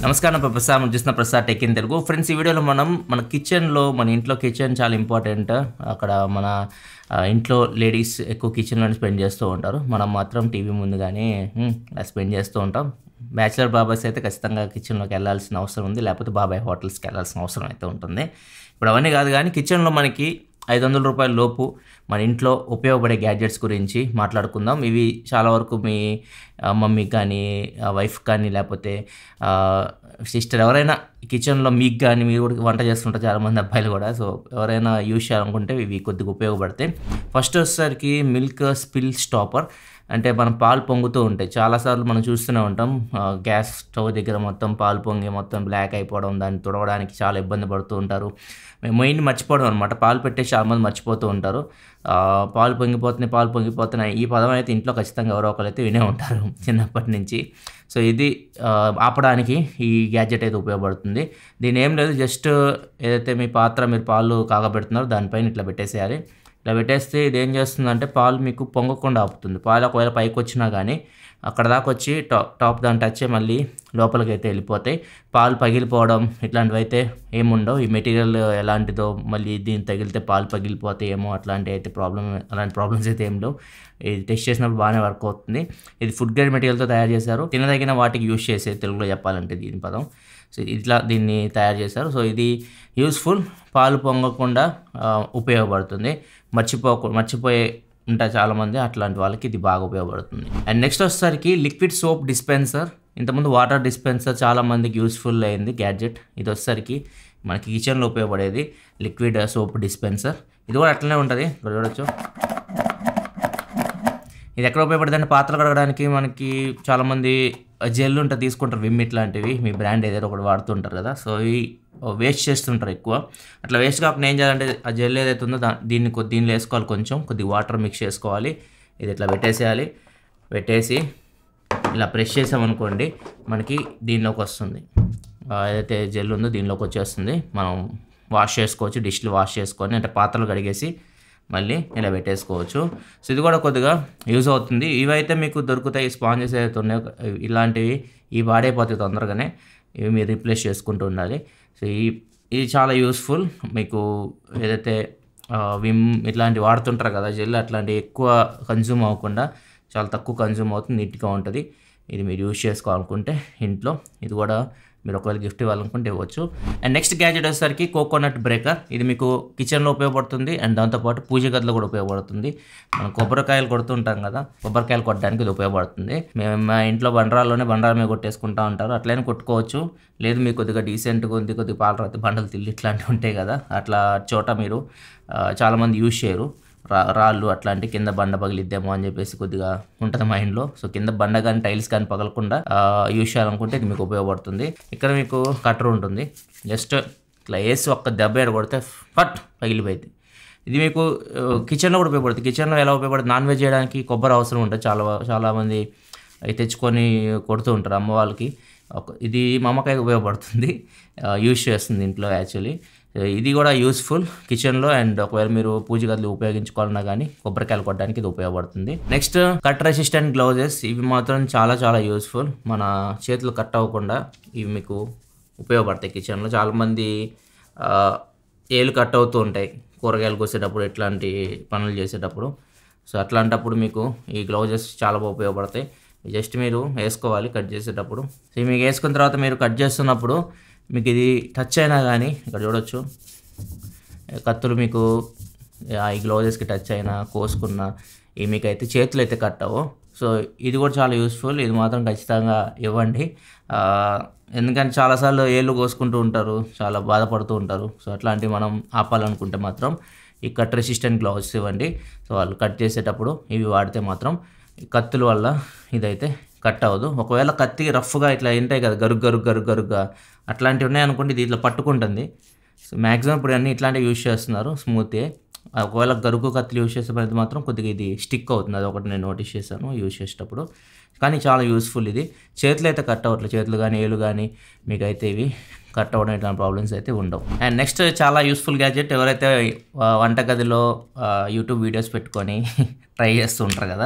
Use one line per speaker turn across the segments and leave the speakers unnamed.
నమస్కారం ప్రసాద్ మనం చూసిన Prasad tech in Telugu friends ఈ వీడియోలో మనం మన కిచెన్లో మన ఇంట్లో కిచెన్ చాలా ఇంపార్టెంట్ అక్కడ మన ఆ, ఇంట్లో లేడీస్ ఎక్కువ కిచెన్లోనే స్పెండ్ చేస్తూ ఉంటారు మనం మాత్రం టీవీ ముందు కానీ హ్మ్, అలా స్పెండ్ చేస్తూ ఉంటాం బ్యాచిలర్ బాబాయ్స్ అయితే ఖచ్చితంగా కిచెన్లోకి వెళ్ళాల్సిన అవసరం ఉంది లేకపోతే బాబాయ్ హోటల్స్కి వెళ్ళాల్సిన అవసరం అయితే ఉంటుంది ఇప్పుడు అవన్నీ కాదు కానీ కిచెన్లో మనకి ఐదు వందల రూపాయల లోపు మన ఇంట్లో ఉపయోగపడే గ్యాడ్జెట్స్ గురించి మాట్లాడుకుందాం ఇవి చాలా వరకు మీ ఆ, మమ్మీకి కానీ వైఫ్ కానీ లేకపోతే సిస్టర్ ఎవరైనా కిచెన్లో మీకు కానీ మీరు కూడా వంట చేస్తుంటారు చాలామంది అబ్బాయిలు కూడా సో ఎవరైనా యూజ్ చేయాలనుకుంటే ఇవి కొద్దిగా ఉపయోగపడతాయి ఫస్ట్ వచ్చేసరికి మిల్క్ స్పిల్ స్టాపర్ అంటే మనం పాలు పొంగుతూ ఉంటాయి చాలాసార్లు మనం చూస్తూనే ఉంటాం ఆ, గ్యాస్ స్టవ్ దగ్గర మొత్తం పాలు పొంగి మొత్తం బ్లాక్ అయిపోవడం దాన్ని తుడవడానికి చాలా ఇబ్బంది పడుతూ ఉంటారు మేము మెయిన్ మర్చిపోవడం అనమాట పాలు పెట్టేసి చాలామంది మర్చిపోతూ ఉంటారు ఆ, పాలు పొంగిపోతున్నాయి పాలు పొంగిపోతున్నాయి ఈ పదం అయితే ఇంట్లో ఖచ్చితంగా ఎవరో ఒకరు అయితే వినే ఉంటారు చిన్నప్పటి నుంచి సో ఇది ఆ, ఆపడానికి ఈ గ్యాడ్జెట్ అయితే ఉపయోగపడుతుంది దీని ఏం లేదు జస్ట్ ఏదైతే మీ పాత్ర మీరు పాలు కాగబెడుతున్నారో దానిపైన ఇట్లా పెట్టేసేయాలి ఇలా పెట్టేస్తే ఇది ఏం చేస్తుందంటే పాలు మీకు పొంగకుండా ఆపుతుంది పాలు ఒకవేళ పైకి వచ్చినా కానీ అక్కడ దాకా వచ్చి టాప్ టాప్ దాని టచ్ అయ్యి మళ్ళీ లోపలికి అయితే వెళ్ళిపోతాయి పాలు పగిలిపోవడం ఇట్లాంటివి అయితే ఏముండవు ఈ మెటీరియల్ ఎలాంటిదో మళ్ళీ దీన్ని తగిలితే పాలు పగిలిపోతాయి ఏమో అట్లాంటి అయితే ప్రాబ్లం అలాంటి ప్రాబ్లమ్స్ అయితే ఏం లేవు ఇది టెస్ట్ చేసినప్పుడు బాగానే వర్క్ అవుతుంది ఇది ఫుడ్ గ్రేడ్ మెటీరియల్తో తయారు చేశారు తినదగిన వాటికి యూజ్ చేసే తెలుగులో చెప్పాలంటే దీని పదం సో ఇట్లా దీన్ని తయారు చేశారు సో ఇది యూస్ఫుల్ పాలు పొంగకుండా ఆ, ఉపయోగపడుతుంది మర్చిపోకు మర్చిపోయే ఉంటారు చాలామంది అట్లాంటి వాళ్ళకి ఇది బాగా ఉపయోగపడుతుంది అండ్ నెక్స్ట్ వచ్చేసరికి లిక్విడ్ సోప్ డిస్పెన్సర్ ఇంతకుముందు వాటర్ డిస్పెన్సర్ చాలా మందికి యూస్ఫుల్ అయింది గ్యాడ్జెట్ ఇది వచ్చేసరికి మనకి కిచెన్లో ఉపయోగపడేది లిక్విడ్ సోప్ డిస్పెన్సర్ ఇది కూడా అట్లనే ఉంటుంది ఇక్కడ చూడొచ్చు ఇది ఎక్కడ ఉపయోగపడుతుంది అంటే పాత్రలు కడగడానికి మనకి చాలామంది జెల్ ఉంటుంది తీసుకుంటారు విమ్ ఇట్లాంటివి మీ బ్రాండ్ ఏదైనా ఒకటి వాడుతుంటారు కదా సో ఇవి వేస్ట్ చేస్తుంటారు ఎక్కువ అట్లా వేస్ట్ కాకుండా ఏం చేయాలంటే ఆ జెల్ ఏదైతే ఉందో దా దీన్ని కొద్ది దీనిలో వేసుకోవాలి కొంచెం కొద్దిగా వాటర్ మిక్స్ చేసుకోవాలి ఇది ఇట్లా పెట్టేసేయాలి పెట్టేసి ఇలా ప్రెస్ చేసామనుకోండి మనకి దీనిలోకి వస్తుంది ఆ, ఏదైతే జెల్ ఉందో దీనిలోకి వచ్చేస్తుంది మనం వాష్ చేసుకోవచ్చు డిష్లు వాష్ చేసుకొని అంటే పాత్రలు కడిగేసి మళ్ళీ ఇలా పెట్టేసుకోవచ్చు సో ఇది కూడా కొద్దిగా యూజ్ అవుతుంది ఇవైతే మీకు దొరుకుతాయి స్పాంజెస్ ఏదైతే ఉన్నాయో ఇలాంటివి ఇవి వాడైపోతాయి తొందరగానే ఇవి మీరు రీప్లేస్ చేసుకుంటూ ఉండాలి సో ఈ ఇది చాలా యూస్ఫుల్ మీకు ఏదైతే ఆ, విమ్ ఇట్లాంటివి వాడుతుంటారు కదా జెల్ అట్లాంటివి ఎక్కువ కన్జ్యూమ్ అవ్వకుండా చాలా తక్కువ కన్జ్యూమ్ అవుతుంది నీట్గా ఉంటుంది ఇది మీరు యూజ్ చేసుకోవాలనుకుంటే ఇంట్లో ఇది కూడా మీరు ఒకవేళ గిఫ్ట్ ఇవ్వాలనుకుంటే ఇవ్వచ్చు అండ్ నెక్స్ట్ గ్యాజెట్ వచ్చేసరికి కోకోనట్ బ్రేకర్ ఇది మీకు కిచెన్లో ఉపయోగపడుతుంది అండ్ దాంతోపాటు పూజ గదిలో కూడా ఉపయోగపడుతుంది మనం కొబ్బరికాయలు కొడుతుంటాం కదా కొబ్బరికాయలు కొట్టడానికి ఇది ఉపయోగపడుతుంది మేము మా ఇంట్లో బండరాల్లోనే బండరాల మీద కొట్టేసుకుంటా ఉంటారు అట్లనే కొట్టుకోవచ్చు లేదు మీకు కొద్దిగా డీసెంట్గా ఉంది కొద్దిగా పాల రాతి బండలు తిల్లి ఇట్లాంటివి ఉంటాయి కదా అట్లా చోట మీరు ఆ, చాలామంది యూజ్ చేయరు రా రాళ్ళు అట్లాంటి కింద బండ పగిలిద్దేమో అని చెప్పేసి కొద్దిగా ఉంటుంది మైండ్లో సో కింద బండ కానీ టైల్స్ కానీ పగలకుండా యూజ్ చేయాలనుకుంటే ఇది మీకు ఉపయోగపడుతుంది ఇక్కడ మీకు కట్టర్ ఉంటుంది జస్ట్ ఇట్లా వేసి ఒక్క దెబ్బ ఏడ కొడితే ఫట్ పగిలిపోయింది ఇది మీకు ఆ, కిచెన్లో కూడా ఉపయోగపడుతుంది కిచెన్లో ఎలా ఉపయోగపడుతుంది నాన్ వెజ్ చేయడానికి కొబ్బరి అవసరం ఉంటుంది చాలా చాలామంది అవి తెచ్చుకొని కొడుతూ ఉంటారు అమ్మ వాళ్ళకి ఒక ఇది మా అమ్మకాయ ఉపయోగపడుతుంది యూజ్ చేస్తుంది ఇంట్లో యాక్చువల్లీ ఇది కూడా యూస్ఫుల్ కిచెన్లో అండ్ ఒకవేళ మీరు పూజ గదిలో ఉపయోగించుకోవాలన్నా కానీ కొబ్బరికాయలు కొట్టడానికి ఇది ఉపయోగపడుతుంది నెక్స్ట్ కట్ రెసిస్టెంట్ గ్లౌజెస్ ఇవి మాత్రం చాలా చాలా యూస్ఫుల్ మన చేతులు కట్ అవ్వకుండా ఇవి మీకు ఉపయోగపడతాయి కిచెన్లో చాలామంది ఆ, ఏలు కట్ అవుతూ ఉంటాయి కూరగాయలు కోసేటప్పుడు ఇట్లాంటి పనులు చేసేటప్పుడు సో అట్లాంటప్పుడు మీకు ఈ గ్లౌజెస్ చాలా బాగా ఉపయోగపడతాయి జస్ట్ మీరు వేసుకోవాలి కట్ చేసేటప్పుడు సో ఇవి మీకు వేసుకున్న తర్వాత మీరు కట్ చేస్తున్నప్పుడు మీకు ఇది టచ్ అయినా కానీ ఇక్కడ చూడొచ్చు కత్తులు మీకు ఆ ఈ గ్లౌజెస్కి టచ్ అయినా కోసుకున్నా ఇవి మీకు అయితే చేతులు అయితే కట్టవు సో ఇది కూడా చాలా యూస్ఫుల్ ఇది మాత్రం ఖచ్చితంగా ఇవ్వండి ఆ, ఎందుకంటే చాలాసార్లు ఏళ్ళు కోసుకుంటూ ఉంటారు చాలా బాధపడుతూ ఉంటారు సో అట్లాంటివి మనం ఆపాలనుకుంటే మాత్రం ఈ కట్ రెసిస్టెంట్ గ్లౌస్ ఇవ్వండి సో వాళ్ళు కట్ చేసేటప్పుడు ఇవి వాడితే మాత్రం ఈ కత్తుల వల్ల ఇదైతే కట్ అవ్వదు ఒకవేళ కత్తి రఫ్గా ఇట్లా ఉంటాయి కదా గరుగ్ గరుగ్ గరుగ్ గరుగ్గా అట్లాంటివి ఉన్నాయనుకోండి ఇది ఇట్లా పట్టుకుంటుంది సో మ్యాక్సిమం ఇప్పుడు అన్ని ఇట్లాంటివి యూజ్ చేస్తున్నారు స్మూతే ఒకవేళ గరుకు కత్తులు యూజ్ చేసే పని మాత్రం కొద్దిగా ఇది స్టిక్ అవుతుంది అది ఒకటి నేను నోటీస్ చేశాను యూజ్ చేసేటప్పుడు కానీ చాలా యూస్ఫుల్ ఇది చేతులు అయితే కట్ అవ్వట్లేదు చేతులు కానీ ఏలు కానీ మీకు అయితే ఇవి కట్ అవ్వడం ఇట్లాంటి ప్రాబ్లమ్స్ అయితే ఉండవు అండ్ నెక్స్ట్ చాలా యూస్ఫుల్ గ్యాజెట్ ఎవరైతే ఆ, వంటగదిలో ఆ, యూట్యూబ్ వీడియోస్ పెట్టుకొని ట్రై చేస్తూ ఉంటారు కదా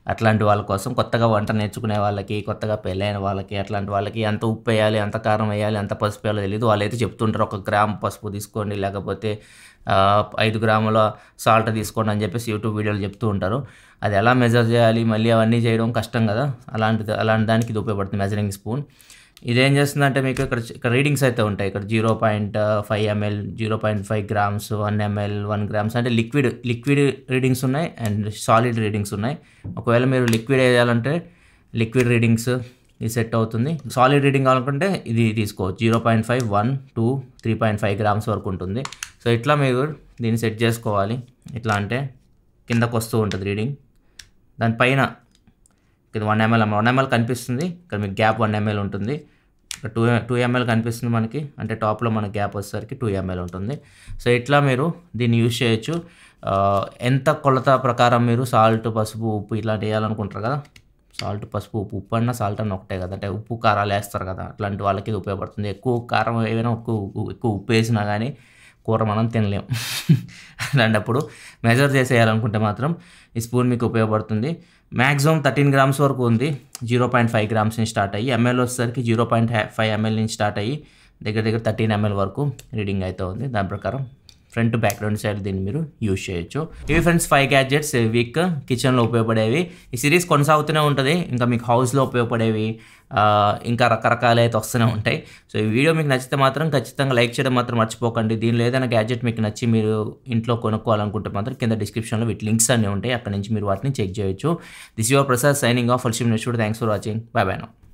అట్లాంటి వాళ్ళ కోసం కొత్తగా వంట నేర్చుకునే వాళ్ళకి కొత్తగా పెళ్ళైన వాళ్ళకి అట్లాంటి వాళ్ళకి ఎంత ఉప్పు వేయాలి ఎంత కారం వేయాలి ఎంత పసుపు వేయాలో తెలియదు వాళ్ళు అయితే చెప్తుంటారు ఒక గ్రామ్ పసుపు తీసుకోండి లేకపోతే ఆ, ఐదు గ్రాముల సాల్ట్ తీసుకోండి అని చెప్పేసి యూట్యూబ్ వీడియోలు చెప్తూ ఉంటారు అది ఎలా మెజర్ చేయాలి మళ్ళీ అవన్నీ చేయడం కష్టం కదా అలాంటిది అలాంటి దానికి ఇది ఉపయోగపడుతుంది మెజరింగ్ స్పూన్ ఇదేం చేస్తుందంటే మీకు ఇక్కడ ఇక్కడ రీడింగ్స్ అయితే ఉంటాయి ఇక్కడ zero point five ML zero point five grams one ML one grams అంటే లిక్విడ్ లిక్విడ్ రీడింగ్స్ ఉన్నాయి అండ్ సాలిడ్ రీడింగ్స్ ఉన్నాయి ఒకవేళ మీరు లిక్విడ్ వేయాలంటే లిక్విడ్ రీడింగ్స్ ఇది సెట్ అవుతుంది సాలిడ్ రీడింగ్ కావాలనుకుంటే ఇది తీసుకోవచ్చు zero point five one two three point five grams వరకు ఉంటుంది సో ఇట్లా మీరు దీన్ని సెట్ చేసుకోవాలి ఇట్లా అంటే కిందకు వస్తూ ఉంటుంది రీడింగ్ దానిపైన ఇది వన్ ఎంఎల్ వన్ ఎంఎల్ కనిపిస్తుంది ఇక్కడ మీకు గ్యాప్ వన్ ఎంఎల్ ఉంటుంది ఇక్కడ టూ టూ ఎంఎల్ కనిపిస్తుంది మనకి అంటే టాప్లో మన గ్యాప్ వచ్చేసరికి టూ ఎంఎల్ ఉంటుంది సో ఇట్లా మీరు దీన్ని యూజ్ చేయొచ్చు ఆ, ఎంత కొలత ప్రకారం మీరు సాల్ట్ పసుపు ఉప్పు ఇట్లాంటి వేయాలనుకుంటారు కదా సాల్ట్ పసుపు ఉప్పు ఉప్పు అన్న సాల్ట్ అన్న ఒకటే కదా అంటే ఉప్పు కారాలు వేస్తారు కదా అట్లాంటి వాళ్ళకి ఇది ఉపయోగపడుతుంది ఎక్కువ కారం ఏమైనా ఎక్కువ ఎక్కువ ఉప్పు వేసినా కానీ కూర మనం తినలేం అలాంటప్పుడు మెజర్ చేసేయాలనుకుంటే మాత్రం ఈ స్పూన్ మీకు ఉపయోగపడుతుంది మ్యాక్సిమం థర్టీన్ గ్రామ్స్ వరకు ఉంది జీరో పాయింట్ ఫైవ్ గ్రామ్స్ నుంచి స్టార్ట్ అయ్యి ఎంఎల్ వచ్చేసరికి జీరో పాయింట్ ఫైవ్ ఎంఎల్ నుంచి స్టార్ట్ అయ్యి దగ్గర దగ్గర థర్టీన్ ఎంఎల్ వరకు రీడింగ్ అయితే ఉంది దాని ప్రకారం ఫ్రంట్ బ్యాక్గ్రౌండ్ సైడ్ దీన్ని మీరు యూజ్ చేయొచ్చు ఇవి ఫ్రెండ్స్ ఫైవ్ గ్యాడ్జెట్స్ వీక్ కిచెన్లో ఉపయోగపడేవి ఈ సిరీస్ కొనసాగుతూనే ఉంటుంది ఇంకా మీకు హౌస్లో ఉపయోగపడేవి ఆ, ఇంకా రకరకాలు అయితే వస్తూనే ఉంటాయి సో ఈ వీడియో మీకు నచ్చితే మాత్రం ఖచ్చితంగా లైక్ చేయడం మాత్రం మర్చిపోకండి దీనిలో ఏదైనా గ్యాడ్జెట్ మీకు నచ్చి మీరు ఇంట్లో కొనుక్కోవాలనుకుంటే మాత్రం కింద డిస్క్రిప్షన్లో వీటి లింక్స్ అన్నీ ఉంటాయి అక్కడ నుంచి మీరు వాటిని చెక్ చేయొచ్చు this your Prasad signing off ఫల్షిమ్ next thanks for watching bye bye no